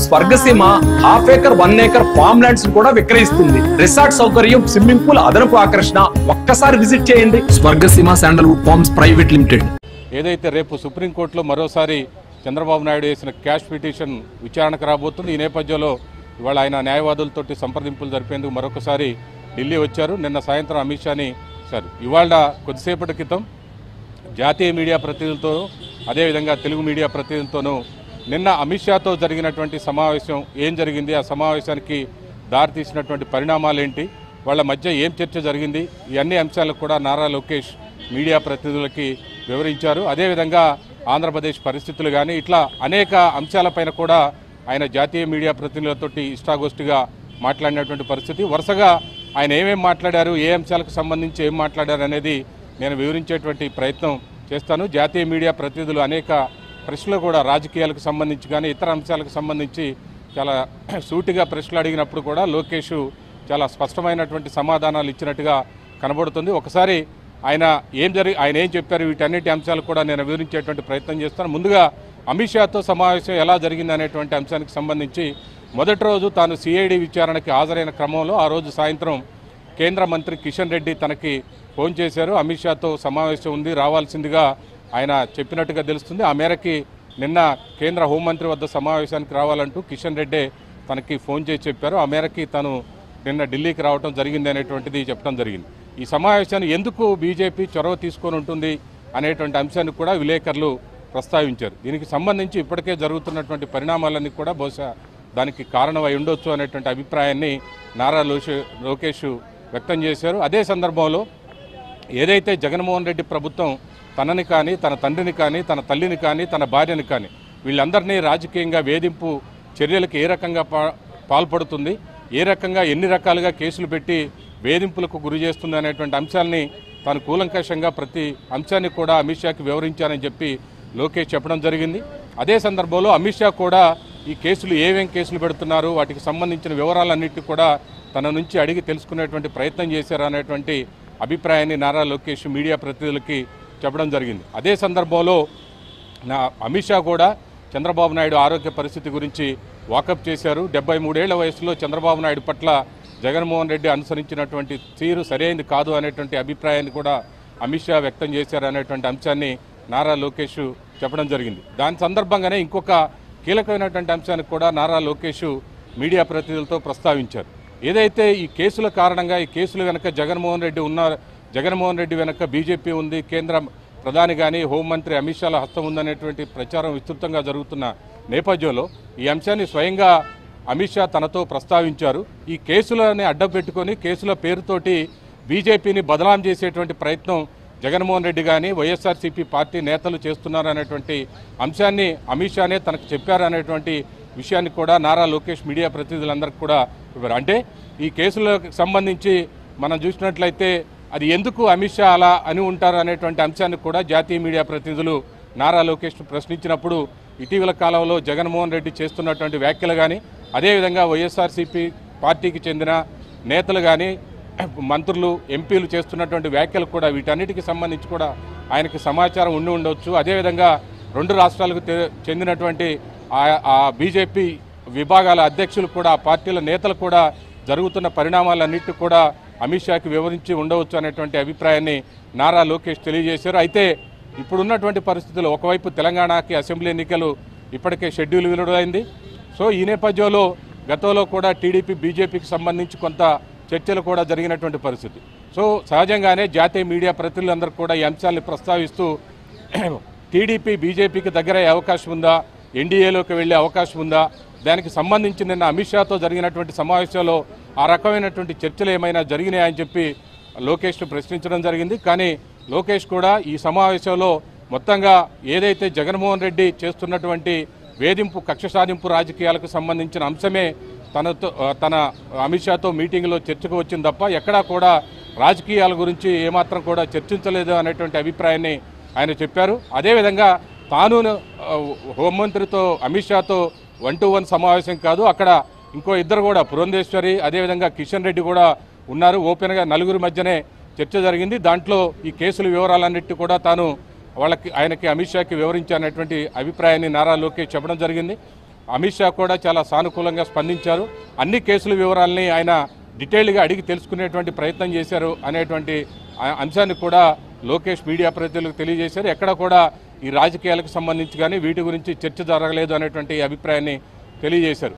స్వర్గసీమ half acre one acre farm lands కూడా విక్రయిస్తుంది resort సౌకర్యం స్విమ్మింగ్ పూల్ అదనపు ఆకర్షణ ఒక్కసారి విజిట్ చేయండి Swargaseema sandalwood farms private limited ఏదైతే రేపు సుప్రీంకోర్టులో మరోసారి చంద్రబాబు నాయుడు వేసిన క్యాష్ పిటిషన్ విచారణకు రాబోతుంది ఈ నేపథ్యంలో ఇవాళ ఆయన న్యాయవాదులతోటి సంప్రదింపులు జరిపేందుకు మరొకసారి ఢిల్లీ వచ్చారు నిన్న సాయంత్రం అమిత్ షాని సార్ ఇవాళ కొద్దిసేపటి క్రితం జాతీయ మీడియా ప్రతినిధులతో అదేవిధంగా తెలుగు మీడియా ప్రతినిధులతోనూ నిన్న అమిత్ షాతో జరిగినటువంటి సమావేశం ఏం జరిగింది ఆ సమావేశానికి దారితీసినటువంటి పరిణామాలు ఏంటి వాళ్ళ మధ్య ఏం చర్చ జరిగింది ఈ అన్ని అంశాలకు కూడా నారా లోకేష్ మీడియా ప్రతినిధులకి వివరించారు అదేవిధంగా ఆంధ్రప్రదేశ్ పరిస్థితులు కానీ ఇట్లా అనేక అంశాలపైన కూడా ఆయన జాతీయ మీడియా ప్రతినిధులతోటి ఇష్టాగోష్ఠిగా మాట్లాడినటువంటి పరిస్థితి వరుసగా ఆయన ఏమేం మాట్లాడారు ఏ అంశాలకు సంబంధించి ఏం మాట్లాడారు అనేది నేను వివరించేటువంటి ప్రయత్నం చేస్తాను జాతీయ మీడియా ప్రతినిధులు అనేక ప్రశ్నలు కూడా రాజకీయాలకు సంబంధించి కానీ ఇతర అంశాలకు సంబంధించి చాలా సూటిగా ప్రశ్నలు అడిగినప్పుడు కూడా లోకేష్ చాలా స్పష్టమైనటువంటి సమాధానాలు ఇచ్చినట్టుగా కనబడుతుంది ఒకసారి ఆయన ఏం జరిగి ఆయన ఏం చెప్పారు వీటన్నిటి అంశాలు కూడా నేను వివరించేటువంటి ప్రయత్నం చేస్తాను ముందుగా అమిత్ షాతో సమావేశం ఎలా జరిగింది అనేటువంటి అంశానికి సంబంధించి మొదటి రోజు తాను సిఐడి విచారణకి హాజరైన క్రమంలో ఆ రోజు సాయంత్రం కేంద్ర మంత్రి కిషన్ రెడ్డి తనకి ఫోన్ చేశారు అమిత్ షాతో సమావేశం ఉంది రావాల్సిందిగా ఆయన చెప్పినట్టుగా తెలుస్తుంది ఆ మేరకి నిన్న కేంద్ర హోంమంత్రి వద్ద సమావేశానికి రావాలంటూ కిషన్ రెడ్డి తనకి ఫోన్ చేసి చెప్పారు ఆ మేరకి తను నిన్న ఢిల్లీకి రావడం జరిగింది అనేటువంటిది చెప్పడం జరిగింది ఈ సమావేశాన్ని ఎందుకు బీజేపీ చొరవ తీసుకొని ఉంటుంది అనేటువంటి అంశాన్ని కూడా విలేకరులు ప్రస్తావించారు దీనికి సంబంధించి ఇప్పటికే జరుగుతున్నటువంటి పరిణామాలన్నీ కూడా బహుశా దానికి కారణమై ఉండొచ్చు అనేటువంటి అభిప్రాయాన్ని నారా లోషే లోకేష్ వ్యక్తం చేశారు అదే సందర్భంలో ఏదైతే జగన్మోహన్ రెడ్డి ప్రభుత్వం తనని కానీ తన తండ్రిని కానీ తన తల్లిని కానీ తన భార్యని కానీ వీళ్ళందరినీ రాజకీయంగా వేధింపు చర్యలకు ఏ రకంగా పా- పాల్పడుతుంది ఏ రకంగా ఎన్ని రకాలుగా కేసులు పెట్టి వేధింపులకు గురి చేస్తుంది అనేటువంటి అంశాన్ని తాను కూలంకషంగా ప్రతి అంశాన్ని కూడా అమిత్ షాకి వివరించానని చెప్పి లోకేష్ చెప్పడం జరిగింది అదే సందర్భంలో అమిత్ షా కూడా ఈ కేసులు ఏమేం కేసులు పెడుతున్నారు వాటికి సంబంధించిన వివరాలన్నిటి కూడా తన నుంచి అడిగి తెలుసుకునేటువంటి ప్రయత్నం చేశారు అనేటువంటి అభిప్రాయాన్ని నారా లోకేష్ మీడియా ప్రతినిధులకి చెప్పడం జరిగింది అదే సందర్భంలో నా అమిత్ షా కూడా చంద్రబాబు నాయుడు ఆరోగ్య పరిస్థితి గురించి వాకప్ చేశారు డెబ్బై మూడేళ్ల వయసులో చంద్రబాబు నాయుడు పట్ల జగన్మోహన్ రెడ్డి అనుసరించినటువంటి తీరు సరైనది కాదు అనేటువంటి అభిప్రాయాన్ని కూడా అమిత్ షా వ్యక్తం చేశారు అనేటువంటి అంశాన్ని నారా లోకేష్ చెప్పడం జరిగింది దాని సందర్భంగానే ఇంకొక కీలకమైనటువంటి అంశానికి కూడా నారా లోకేష్ మీడియా ప్రతినిధులతో ప్రస్తావించారు ఏదైతే ఈ కేసుల కారణంగా ఈ కేసులు వెనక జగన్మోహన్ రెడ్డి ఉన్న జగన్మోహన్ రెడ్డి వెనక బీజేపీ ఉంది కేంద్ర ప్రధాని కానీ హోంమంత్రి అమిత్ షాల హస్తం ఉందనేటువంటి ప్రచారం విస్తృతంగా జరుగుతున్న నేపథ్యంలో ఈ అంశాన్ని స్వయంగా అమిత్ షా తనతో ప్రస్తావించారు ఈ కేసులని అడ్డం పెట్టుకొని కేసుల పేరుతోటి బీజేపీని బదనాం చేసేటువంటి ప్రయత్నం జగన్మోహన్ రెడ్డి కానీ వైఎస్ఆర్సీపీ పార్టీ నేతలు చేస్తున్నారు అనేటువంటి అంశాన్ని అమిత్ షానే తనకు చెప్పారు అనేటువంటి విషయాన్ని కూడా నారా లోకేష్ మీడియా ప్రతినిధులందరికీ కూడా ఇవ్వరు అంటే ఈ కేసులకు సంబంధించి మనం చూసినట్లయితే అది ఎందుకు అమిత్ షా అలా అని ఉంటారు అనేటువంటి అంశాన్ని కూడా జాతీయ మీడియా ప్రతినిధులు నారా లోకేష్ ప్రశ్నించినప్పుడు ఇటీవల కాలంలో జగన్మోహన్ రెడ్డి చేస్తున్నటువంటి వ్యాఖ్యలు కానీ అదేవిధంగా వైఎస్ఆర్సీపీ పార్టీకి చెందిన నేతలు కానీ మంత్రులు ఎంపీలు చేస్తున్నటువంటి వ్యాఖ్యలు కూడా వీటన్నిటికి సంబంధించి కూడా ఆయనకి సమాచారం ఉండి ఉండవచ్చు అదేవిధంగా రెండు రాష్ట్రాలకు తె- చెందినటువంటి ఆ- ఆ బీజేపీ విభాగాల అధ్యక్షులు కూడా ఆ పార్టీల నేతలు కూడా జరుగుతున్న పరిణామాలన్నిటి కూడా అమిత్ షాకి వివరించి ఉండవచ్చు అనేటువంటి అభిప్రాయాన్ని నారా లోకేష్ తెలియజేశారు అయితే ఇప్పుడున్నటువంటి పరిస్థితుల్లో ఒకవైపు తెలంగాణకి అసెంబ్లీ ఎన్నికలు ఇప్పటికే షెడ్యూల్ విలువైంది సో ఈ నేపథ్యంలో గతంలో కూడా టీడీపీ బీజేపీకి సంబంధించి కొంత చర్చలు కూడా జరిగినటువంటి పరిస్థితి సో సహజంగానే జాతీయ మీడియా ప్రతినిధులందరూ కూడా ఈ అంశాన్ని ప్రస్తావిస్తూ టీడీపీ బీజేపీకి దగ్గర అయ్యే అవకాశం ఉందా ఎన్డీఏలోకి వెళ్ళే అవకాశం ఉందా దానికి సంబంధించి నిన్న అమిత్ షాతో జరిగినటువంటి సమావేశంలో ఆ రకమైనటువంటి చర్చలు ఏమైనా జరిగినాయని చెప్పి లోకేష్ను ప్రశ్నించడం జరిగింది కానీ లోకేష్ కూడా ఈ సమావేశంలో మొత్తంగా ఏదైతే జగన్మోహన్ రెడ్డి చేస్తున్నటువంటి వేధింపు కక్ష సాధింపు రాజకీయాలకు సంబంధించిన అంశమే తనతో ఆ, తన అమిత్ షాతో మీటింగ్లో చర్చకు వచ్చింది తప్ప ఎక్కడా కూడా రాజకీయాల గురించి ఏమాత్రం కూడా చర్చించలేదు అనేటువంటి అభిప్రాయాన్ని ఆయన చెప్పారు అదేవిధంగా తాను ఆ, హోంమంత్రితో అమిత్ షాతో వన్ టు వన్ సమావేశం కాదు అక్కడ ఇంకో ఇద్దరు కూడా పురంధేశ్వరి అదేవిధంగా కిషన్ రెడ్డి కూడా ఉన్నారు ఓపెన్గా నలుగురి మధ్యనే చర్చ జరిగింది దాంట్లో ఈ కేసుల వివరాలన్నిటి కూడా తాను వాళ్ళకి ఆయనకి అమిత్ షాకి వివరించానటువంటి అభిప్రాయాన్ని నారా లోకేష్ చెప్పడం జరిగింది అమిత్ షా కూడా చాలా సానుకూలంగా స్పందించారు అన్ని కేసుల వివరాలని ఆయన డీటెయిల్గా అడిగి తెలుసుకునేటువంటి ప్రయత్నం చేశారు అనేటువంటి ఆ- అంశాన్ని కూడా లోకేష్ మీడియా ప్రతినిధులకు తెలియజేశారు ఎక్కడ కూడా ఈ రాజకీయాలకు సంబంధించి కానీ వీటి గురించి చర్చ జరగలేదు అనేటువంటి అభిప్రాయాన్ని తెలియజేశారు